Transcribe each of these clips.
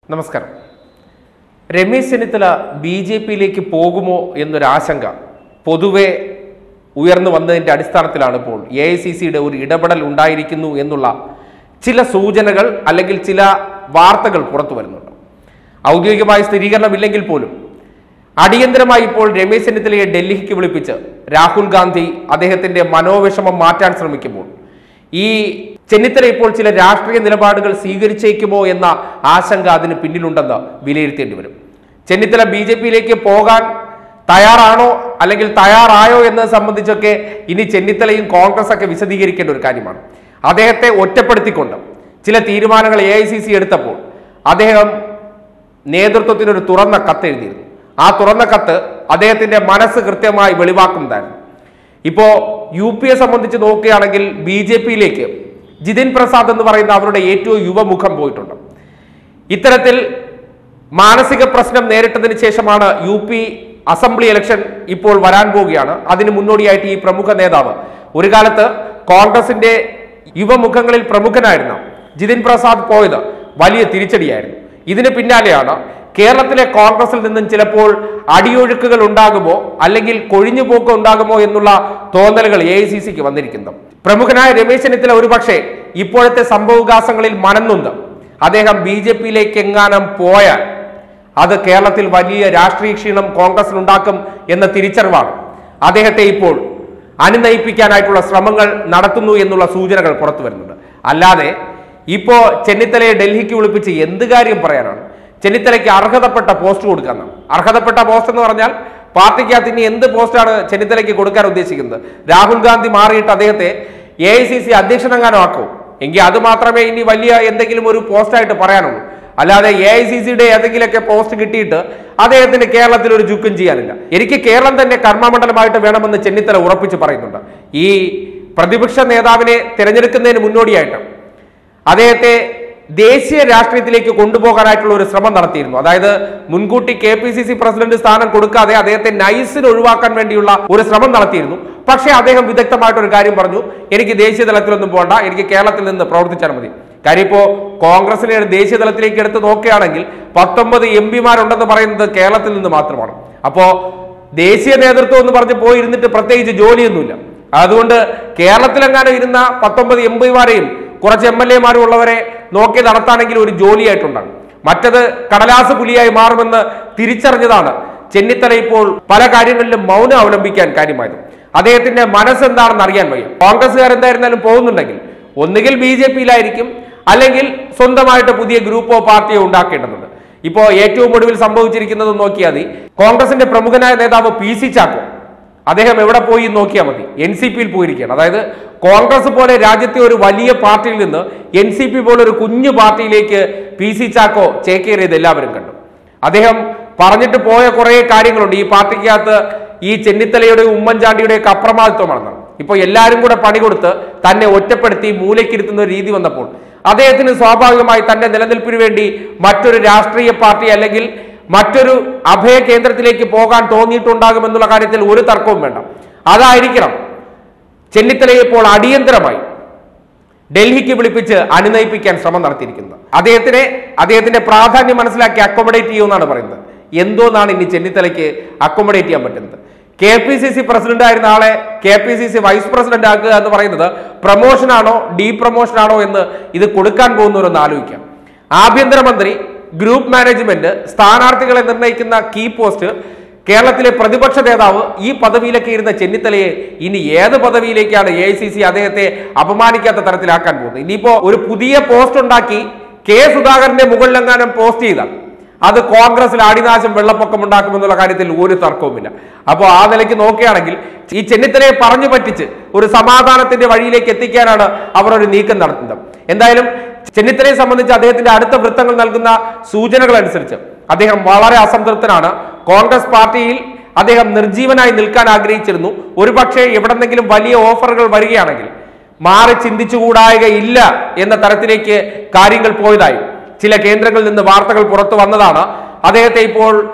നമസ്കാരം Ramesh Chennithala B J പിയിലേക്ക് പോകുമോ എന്നൊരാശങ്ക പൊതുവെ ഉയർന്നു വന്നതിൻ്റെ അടിസ്ഥാനത്തിലാണ് ഇപ്പോൾ എ ഐ സി സിയുടെ ഒരു ഇടപെടൽ ഉണ്ടായിരിക്കുന്നു എന്നുള്ള ചില സൂചനകൾ അല്ലെങ്കിൽ ചില വാർത്തകൾ പുറത്തു വരുന്നുണ്ട് ഔദ്യോഗികമായ സ്ഥിരീകരണമില്ലെങ്കിൽ പോലും അടിയന്തരമായി ഇപ്പോൾ രമേശ് ചെന്നിത്തലയെ ഡൽഹിക്ക് വിളിപ്പിച്ച് രാഹുൽ ഗാന്ധി അദ്ദേഹത്തിന്റെ മനോവിഷമം മാറ്റാൻ ശ്രമിക്കുമ്പോൾ ഈ ചെന്നിത്തല ഇപ്പോൾ ചില രാഷ്ട്രീയ നിലപാടുകൾ സ്വീകരിച്ചേക്കുമോ എന്ന ആശങ്ക അതിന് പിന്നിലുണ്ടെന്ന് വിലയിരുത്തേണ്ടി വരും ചെന്നിത്തല ബി ജെ പിയിലേക്ക് പോകാൻ തയ്യാറാണോ അല്ലെങ്കിൽ തയ്യാറായോ എന്നത് സംബന്ധിച്ചൊക്കെ ഇനി ചെന്നിത്തലയും കോൺഗ്രസ് ഒക്കെ വിശദീകരിക്കേണ്ട ഒരു കാര്യമാണ് അദ്ദേഹത്തെ ഒറ്റപ്പെടുത്തിക്കൊണ്ട് ചില തീരുമാനങ്ങൾ എ ഐ സി സി എടുത്തപ്പോൾ അദ്ദേഹം നേതൃത്വത്തിന് ഒരു തുറന്ന കത്ത് എഴുതിയിരുന്നു ആ തുറന്ന കത്ത് അദ്ദേഹത്തിന്റെ മനസ്സ് കൃത്യമായി വെളിവാക്കുന്നതായിരുന്നു ഇപ്പോ യു പിയെ സംബന്ധിച്ച് നോക്കുകയാണെങ്കിൽ ബി ജെ പിയിലേക്ക് ജിതിൻ പ്രസാദ് എന്ന് പറയുന്ന അവരുടെ ഏറ്റവും യുവമുഖം പോയിട്ടുണ്ട് ഇത്തരത്തിൽ മാനസിക പ്രശ്നം നേരിട്ടതിന് ശേഷമാണ് യു പി അസംബ്ലി ഇലക്ഷൻ ഇപ്പോൾ വരാൻ പോവുകയാണ് അതിന് മുന്നോടിയായിട്ട് ഈ പ്രമുഖ നേതാവ് ഒരു കാലത്ത് കോൺഗ്രസിന്റെ യുവമുഖങ്ങളിൽ പ്രമുഖനായിരുന്ന ജിതിൻ പ്രസാദ് പോയത് വലിയ തിരിച്ചടിയായിരുന്നു ഇതിന് പിന്നാലെയാണ് കേരളത്തിലെ കോൺഗ്രസിൽ നിന്നും ചിലപ്പോൾ അടിയൊഴുക്കുകൾ ഉണ്ടാകുമോ അല്ലെങ്കിൽ കൊഴിഞ്ഞുപോക്ക് ഉണ്ടാകുമോ എന്നുള്ള തോന്നലുകൾ എ ഐ സി സിക്ക് വന്നിരിക്കുന്നത് പ്രമുഖനായ രമേശ് ചെന്നിത്തല ഒരുപക്ഷെ ഇപ്പോഴത്തെ സംഭവവികാസങ്ങളിൽ മനന്നുണ്ട് അദ്ദേഹം ബി ജെ പിയിലേക്ക് എങ്ങാനും പോയാൽ അത് കേരളത്തിൽ വലിയ രാഷ്ട്രീയ ക്ഷീണം കോൺഗ്രസിനുണ്ടാക്കും എന്ന തിരിച്ചറിവാണ് അദ്ദേഹത്തെ ഇപ്പോൾ അനുനയിപ്പിക്കാനായിട്ടുള്ള ശ്രമങ്ങൾ നടത്തുന്നു എന്നുള്ള സൂചനകൾ പുറത്തു വരുന്നുണ്ട് അല്ലാതെ ഇപ്പോ ചെന്നിത്തലയെ ഡൽഹിക്ക് വിളിപ്പിച്ച് എന്ത് കാര്യം പറയാനാണ് ചെന്നിത്തലയ്ക്ക് അർഹതപ്പെട്ട പോസ്റ്റ് കൊടുക്കാന്നാണ് അർഹതപ്പെട്ട പോസ്റ്റ് എന്ന് പറഞ്ഞാൽ പാർട്ടിക്കകത്ത് ഇനി എന്ത് പോസ്റ്റാണ് ചെന്നിത്തലയ്ക്ക് കൊടുക്കാൻ ഉദ്ദേശിക്കുന്നത് രാഹുൽ ഗാന്ധി മാറിയിട്ട് അദ്ദേഹത്തെ എ ഐ സി സി അധ്യക്ഷനെങ്ങാനും ആക്കൂ എങ്കിൽ അത് മാത്രമേ ഇനി വലിയ എന്തെങ്കിലും ഒരു പോസ്റ്റായിട്ട് പറയാനുള്ളൂ അല്ലാതെ എ ഐ സി സിയുടെ ഏതെങ്കിലുമൊക്കെ പോസ്റ്റ് കിട്ടിയിട്ട് അദ്ദേഹത്തിന് കേരളത്തിൽ ഒരു ചുക്കും ചെയ്യാനില്ല എനിക്ക് കേരളം തന്നെ കർമ്മമണ്ഡലമായിട്ട് വേണമെന്ന് ചെന്നിത്തല ഉറപ്പിച്ച് പറയുന്നുണ്ട് ഈ പ്രതിപക്ഷ നേതാവിനെ തിരഞ്ഞെടുക്കുന്നതിന് മുന്നോടിയായിട്ട് അദ്ദേഹത്തെ ദേശീയ രാഷ്ട്രീയത്തിലേക്ക് കൊണ്ടുപോകാനായിട്ടുള്ള ഒരു ശ്രമം നടത്തിയിരുന്നു അതായത് മുൻകൂട്ടി K P C C president സ്ഥാനം കൊടുക്കാതെ അദ്ദേഹത്തെ നൈസിന് ഒഴിവാക്കാൻ വേണ്ടിയുള്ള ഒരു ശ്രമം നടത്തിയിരുന്നു പക്ഷേ അദ്ദേഹം വിദഗ്ധമായിട്ട് ഒരു കാര്യം പറഞ്ഞു എനിക്ക് ദേശീയ തലത്തിലൊന്നും പോകണ്ട എനിക്ക് കേരളത്തിൽ നിന്ന് പ്രവർത്തിച്ചാൽ മതി കാര്യം ഇപ്പോ കോൺഗ്രസിനെ ദേശീയ തലത്തിലേക്ക് എടുത്ത് നോക്കുകയാണെങ്കിൽ പത്തൊമ്പത് എം പിമാരുണ്ടെന്ന് പറയുന്നത് കേരളത്തിൽ നിന്ന് മാത്രമാണ് അപ്പോ ദേശീയ നേതൃത്വം എന്ന് പറഞ്ഞ് പോയിരുന്നിട്ട് പ്രത്യേകിച്ച് ജോലിയൊന്നുമില്ല അതുകൊണ്ട് കേരളത്തിലെങ്ങാനും ഇരുന്ന പത്തൊമ്പത് എം പിമാരെയും കുറച്ച് എം എൽ എമാരും ഉള്ളവരെ നോക്കി നടത്താണെങ്കിൽ ഒരു ജോലിയായിട്ടുണ്ടാകും മറ്റത് കടലാസ് പുലിയായി മാറുമെന്ന് തിരിച്ചറിഞ്ഞതാണ് ചെന്നിത്തല ഇപ്പോൾ പല കാര്യങ്ങളിലും മൗനം അവലംബിക്കാൻ കാര്യമായത് അദ്ദേഹത്തിന്റെ മനസ്സെന്താണെന്ന് അറിയാൻ വയ്യ കോൺഗ്രസ്സുകാർ എന്തായിരുന്നാലും പോകുന്നുണ്ടെങ്കിൽ ഒന്നുകിൽ ബി ജെ പിയിലായിരിക്കും അല്ലെങ്കിൽ സ്വന്തമായിട്ട് പുതിയ ഗ്രൂപ്പോ പാർട്ടിയോ ഉണ്ടാക്കേണ്ടതുണ്ട് ഇപ്പോ ഏറ്റവും ഒടുവിൽ സംഭവിച്ചിരിക്കുന്നത് നോക്കിയാൽ മതി കോൺഗ്രസിന്റെ പ്രമുഖനായ നേതാവ് പി സി ചാക്കോ അദ്ദേഹം എവിടെ പോയി എന്ന് നോക്കിയാൽ മതി എൻ സി പിയിൽ പോയിരിക്കുകയാണ് അതായത് കോൺഗ്രസ് പോലെ രാജ്യത്തെ ഒരു വലിയ പാർട്ടിയിൽ നിന്ന് എൻ സി പി പോലെ ഒരു കുഞ്ഞു പാർട്ടിയിലേക്ക് പി സി ചാക്കോ ചേക്കേറിയത് എല്ലാവരും കണ്ടു അദ്ദേഹം പറഞ്ഞിട്ട് പോയ കുറേ കാര്യങ്ങളുണ്ട് ഈ പാർട്ടിക്കകത്ത് ഈ ചെന്നിത്തലയുടെ ഉമ്മൻചാണ്ടിയുടെ ഒക്കെ അപ്രമാദിത്വമാണെന്ന് ഇപ്പൊ എല്ലാവരും കൂടെ പണി കൊടുത്ത് തന്നെ ഒറ്റപ്പെടുത്തി മൂലക്കിരുത്തുന്ന ഒരു രീതി വന്നപ്പോൾ അദ്ദേഹത്തിന് സ്വാഭാവികമായി തന്റെ നിലനിൽപ്പിന് വേണ്ടി മറ്റൊരു രാഷ്ട്രീയ പാർട്ടി അല്ലെങ്കിൽ മറ്റൊരു അഭയ കേന്ദ്രത്തിലേക്ക് പോകാൻ തോന്നിയിട്ടുണ്ടാകുമെന്നുള്ള കാര്യത്തിൽ ഒരു തർക്കവും വേണ്ട അതായിരിക്കണം ചെന്നിത്തലയെ ഇപ്പോൾ അടിയന്തരമായി ഡൽഹിക്ക് വിളിപ്പിച്ച് അനുനയിപ്പിക്കാൻ ശ്രമം നടത്തിയിരിക്കുന്നത് അദ്ദേഹത്തിനെ അദ്ദേഹത്തിന്റെ പ്രാധാന്യം മനസ്സിലാക്കി അക്കോമഡേറ്റ് ചെയ്യുമെന്നാണ് പറയുന്നത് എന്തോന്നാണ് ഇനി ചെന്നിത്തലയ്ക്ക് അക്കോമഡേറ്റ് ചെയ്യാൻ പറ്റുന്നത് K P C C president ആയിരുന്ന ആളെ K P C C vice president ആക്കുക എന്ന് പറയുന്നത് പ്രൊമോഷൻ ആണോ ഡീ പ്രൊമോഷൻ ആണോ എന്ന് ഇത് കൊടുക്കാൻ പോകുന്നവരൊന്ന് ആലോചിക്കാം ആഭ്യന്തരമന്ത്രി ഗ്രൂപ്പ് മാനേജ്മെന്റ് സ്ഥാനാർത്ഥികളെ നിർണ്ണയിക്കുന്ന കീ പോസ്റ്റ് കേരളത്തിലെ പ്രതിപക്ഷ നേതാവ് ഈ പദവിയിലൊക്കെ ഇരുന്ന ചെന്നിത്തലയെ ഇനി ഏത് പദവിയിലേക്കാണ് എ ഐ സി സി അദ്ദേഹത്തെ അപമാനിക്കാത്ത തരത്തിലാക്കാൻ പോകുന്നത് ഇനിയിപ്പോ ഒരു പുതിയ പോസ്റ്റ് ഉണ്ടാക്കി കെ സുധാകരന്റെ മുകളിലെങ്ങാനും പോസ്റ്റ് ചെയ്താൽ അത് കോൺഗ്രസിൽ അടിനാശം വെള്ളപ്പൊക്കം ഉണ്ടാക്കുമെന്നുള്ള കാര്യത്തിൽ ഒരു തർക്കവുമില്ല അപ്പോൾ ആ നിലയ്ക്ക് നോക്കുകയാണെങ്കിൽ ഈ ചെന്നിത്തലയെ പറഞ്ഞു പറ്റിച്ച് ഒരു സമാധാനത്തിന്റെ വഴിയിലേക്ക് എത്തിക്കാനാണ് അവർ ഒരു നീക്കം നടത്തുന്നത് എന്തായാലും ചെന്നിത്തലയെ സംബന്ധിച്ച് അദ്ദേഹത്തിന്റെ അടുത്ത വൃത്തങ്ങൾ നൽകുന്ന സൂചനകൾ അനുസരിച്ച് അദ്ദേഹം വളരെ അസംതൃപ്തനാണ് കോൺഗ്രസ് പാർട്ടിയിൽ അദ്ദേഹം നിർജീവനായി നിൽക്കാൻ ആഗ്രഹിച്ചിരുന്നു ഒരുപക്ഷെ എവിടെന്നെങ്കിലും വലിയ ഓഫറുകൾ വരികയാണെങ്കിൽ മാറി ചിന്തിച്ചുകൂടായികയില്ല എന്ന തരത്തിലേക്ക് കാര്യങ്ങൾ പോയതായി ചില കേന്ദ്രങ്ങളിൽ നിന്ന് വാർത്തകൾ പുറത്തു വന്നതാണ് അദ്ദേഹത്തെ ഇപ്പോൾ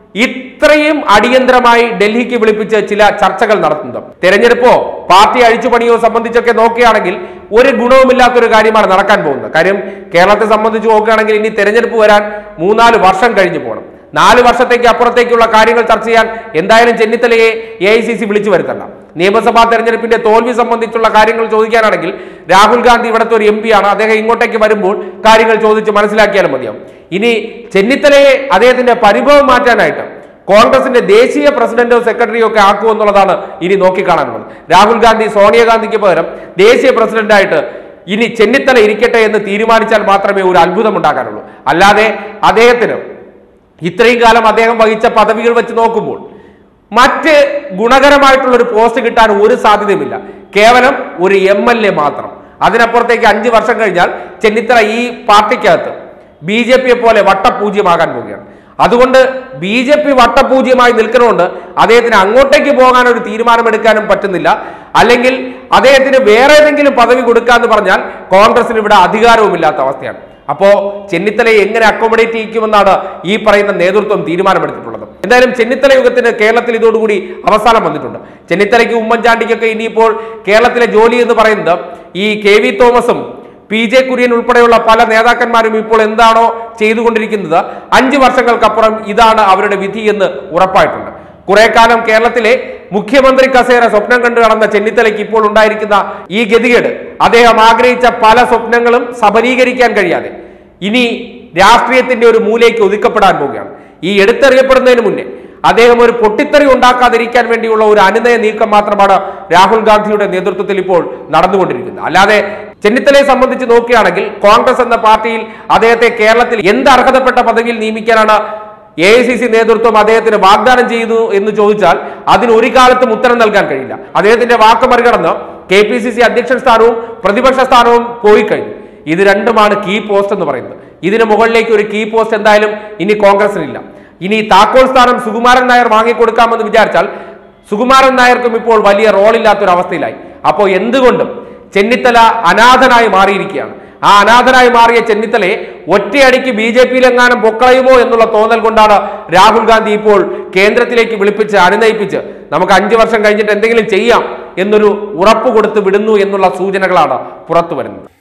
ഇത്രയും അടിയന്തരമായി ഡൽഹിക്ക് വിളിപ്പിച്ച് ചില ചർച്ചകൾ നടത്തുന്നത് തെരഞ്ഞെടുപ്പോ പാർട്ടി അഴിച്ചുപണിയോ സംബന്ധിച്ചൊക്കെ നോക്കുകയാണെങ്കിൽ ഒരു ഗുണവുമില്ലാത്തൊരു കാര്യമാണ് നടക്കാൻ പോകുന്നത് കാര്യം കേരളത്തെ സംബന്ധിച്ച് നോക്കുകയാണെങ്കിൽ ഇനി തെരഞ്ഞെടുപ്പ് വരാൻ മൂന്നാല് വർഷം കഴിഞ്ഞു പോകണം നാല് വർഷത്തേക്ക് അപ്പുറത്തേക്കുള്ള കാര്യങ്ങൾ ചർച്ച ചെയ്യാൻ എന്തായാലും ചെന്നിത്തലയെ എ ഐ സി സി വിളിച്ചു വരുത്തണ്ട നിയമസഭാ തെരഞ്ഞെടുപ്പിന്റെ തോൽവി സംബന്ധിച്ചുള്ള കാര്യങ്ങൾ ചോദിക്കാനാണെങ്കിൽ രാഹുൽ ഗാന്ധി ഇവിടുത്തെ ഒരു എം ആണ് അദ്ദേഹം ഇങ്ങോട്ടേക്ക് വരുമ്പോൾ കാര്യങ്ങൾ ചോദിച്ച് മനസ്സിലാക്കിയാലും മതിയാവും ഇനി ചെന്നിത്തലയെ അദ്ദേഹത്തിന്റെ പരിഭവം മാറ്റാനായിട്ട് കോൺഗ്രസിന്റെ ദേശീയ പ്രസിഡന്റോ സെക്രട്ടറിയോ ഒക്കെ ആക്കുമെന്നുള്ളതാണ് ഇനി നോക്കിക്കാണാനുള്ളത് രാഹുൽ ഗാന്ധി സോണിയാഗാന്ധിക്ക് പകരം ദേശീയ പ്രസിഡന്റായിട്ട് ഇനി ചെന്നിത്തല ഇരിക്കട്ടെ എന്ന് തീരുമാനിച്ചാൽ മാത്രമേ ഒരു അത്ഭുതം ഉണ്ടാക്കാനുള്ളൂ അല്ലാതെ അദ്ദേഹത്തിന് ഇത്രയും കാലം അദ്ദേഹം വഹിച്ച പദവികൾ വെച്ച് നോക്കുമ്പോൾ മറ്റ് ഗുണകരമായിട്ടുള്ള ഒരു പോസ്റ്റ് കിട്ടാൻ ഒരു സാധ്യതയുമില്ല കേവലം ഒരു എം എൽ എ മാത്രം അതിനപ്പുറത്തേക്ക് അഞ്ച് വർഷം കഴിഞ്ഞാൽ ചെന്നിത്തല ഈ പാർട്ടിക്കകത്ത് ബി ജെ പിയെ പോലെ വട്ടപൂജ്യമാകാൻ പോവുകയാണ് അതുകൊണ്ട് ബി ജെ പി വട്ടപൂജ്യമായി നിൽക്കുന്നതുകൊണ്ട് അദ്ദേഹത്തിന് അങ്ങോട്ടേക്ക് പോകാൻ ഒരു തീരുമാനമെടുക്കാനും പറ്റുന്നില്ല അല്ലെങ്കിൽ അദ്ദേഹത്തിന് വേറെ ഏതെങ്കിലും പദവി കൊടുക്കാന്ന് പറഞ്ഞാൽ കോൺഗ്രസിന് ഇവിടെ അധികാരവുമില്ലാത്ത അവസ്ഥയാണ് അപ്പോ ചെന്നിത്തലയെ എങ്ങനെ അക്കോമഡേറ്റ് ചെയ്യിക്കുമെന്നാണ് ഈ പറയുന്ന നേതൃത്വം തീരുമാനമെടുത്തിട്ടുള്ളത് എന്തായാലും ചെന്നിത്തല യുഗത്തിന് കേരളത്തിൽ ഇതോടുകൂടി അവസാനം വന്നിട്ടുണ്ട് ചെന്നിത്തലയ്ക്ക് ഉമ്മൻചാണ്ടിക്കൊക്കെ ഇനിയിപ്പോൾ കേരളത്തിലെ ജോലി എന്ന് പറയുന്നത് ഈ കെ വി തോമസും പി ജെ കുര്യൻ ഉൾപ്പെടെയുള്ള പല നേതാക്കന്മാരും ഇപ്പോൾ എന്താണോ ചെയ്തുകൊണ്ടിരിക്കുന്നത് അഞ്ചു വർഷങ്ങൾക്കപ്പുറം ഇതാണ് അവരുടെ വിധി എന്ന് ഉറപ്പായിട്ടുണ്ട് കുറെ കാലം കേരളത്തിലെ മുഖ്യമന്ത്രി കസേര സ്വപ്നം കണ്ടു നടന്ന ചെന്നിത്തലയ്ക്ക് ഇപ്പോൾ ഉണ്ടായിരിക്കുന്ന ഈ ഗതികേട് അദ്ദേഹം ആഗ്രഹിച്ച പല സ്വപ്നങ്ങളും സബലീകരിക്കാൻ കഴിയാതെ ഇനി രാഷ്ട്രീയത്തിന്റെ ഒരു മൂലയ്ക്ക് ഒതുക്കപ്പെടാൻ പോവുകയാണ് ഈ എടുത്തെറിയപ്പെടുന്നതിന് മുന്നേ അദ്ദേഹം ഒരു പൊട്ടിത്തെറി ഉണ്ടാക്കാതിരിക്കാൻ വേണ്ടിയുള്ള ഒരു അനുനയ നീക്കം മാത്രമാണ് രാഹുൽ ഗാന്ധിയുടെ നേതൃത്വത്തിൽ ഇപ്പോൾ നടന്നുകൊണ്ടിരിക്കുന്നത് അല്ലാതെ ചെന്നിത്തലയെ സംബന്ധിച്ച് നോക്കുകയാണെങ്കിൽ കോൺഗ്രസ് എന്ന പാർട്ടിയിൽ അദ്ദേഹത്തെ കേരളത്തിൽ എന്ത് അർഹതപ്പെട്ട പദവിയിൽ നിയമിക്കാനാണ് എ ഐ സി സി നേതൃത്വം അദ്ദേഹത്തിന് വാഗ്ദാനം ചെയ്തു എന്ന് ചോദിച്ചാൽ അതിന് ഒരു കാലത്തും ഉത്തരം നൽകാൻ കഴിയില്ല അദ്ദേഹത്തിന്റെ വാക്ക് മറികടന്ന് കെ പി സി സി അധ്യക്ഷൻ സ്ഥാനവും പ്രതിപക്ഷ സ്ഥാനവും പോയി കഴിഞ്ഞു ഇത് രണ്ടുമാണ് കീ പോസ്റ്റ് എന്ന് പറയുന്നത് ഇതിന് മുകളിലേക്ക് ഒരു കീ പോസ്റ്റ് എന്തായാലും ഇനി കോൺഗ്രസിനില്ല ഇനി താക്കോൽ സ്ഥാനം സുകുമാരൻ നായർ വാങ്ങിക്കൊടുക്കാമെന്ന് വിചാരിച്ചാൽ സുകുമാരൻ നായർക്കും ഇപ്പോൾ വലിയ റോളില്ലാത്തൊരു അവസ്ഥയിലായി അപ്പോൾ എന്തുകൊണ്ടും ചെന്നിത്തല അനാഥനായി മാറിയിരിക്കുകയാണ് ആ അനാഥനായി മാറിയ ചെന്നിത്തലയെ ഒറ്റയടിക്ക് ബി ജെ പിയിലെങ്ങാനും പൊക്കളയുമോ എന്നുള്ള തോന്നൽ കൊണ്ടാണ് രാഹുൽ ഗാന്ധി ഇപ്പോൾ കേന്ദ്രത്തിലേക്ക് വിളിപ്പിച്ച് അനുനയിപ്പിച്ച് നമുക്ക് അഞ്ചു വർഷം കഴിഞ്ഞിട്ട് എന്തെങ്കിലും ചെയ്യാം എന്നൊരു ഉറപ്പ് കൊടുത്ത് വിടുന്നു എന്നുള്ള സൂചനകളാണ് പുറത്തു വരുന്നത്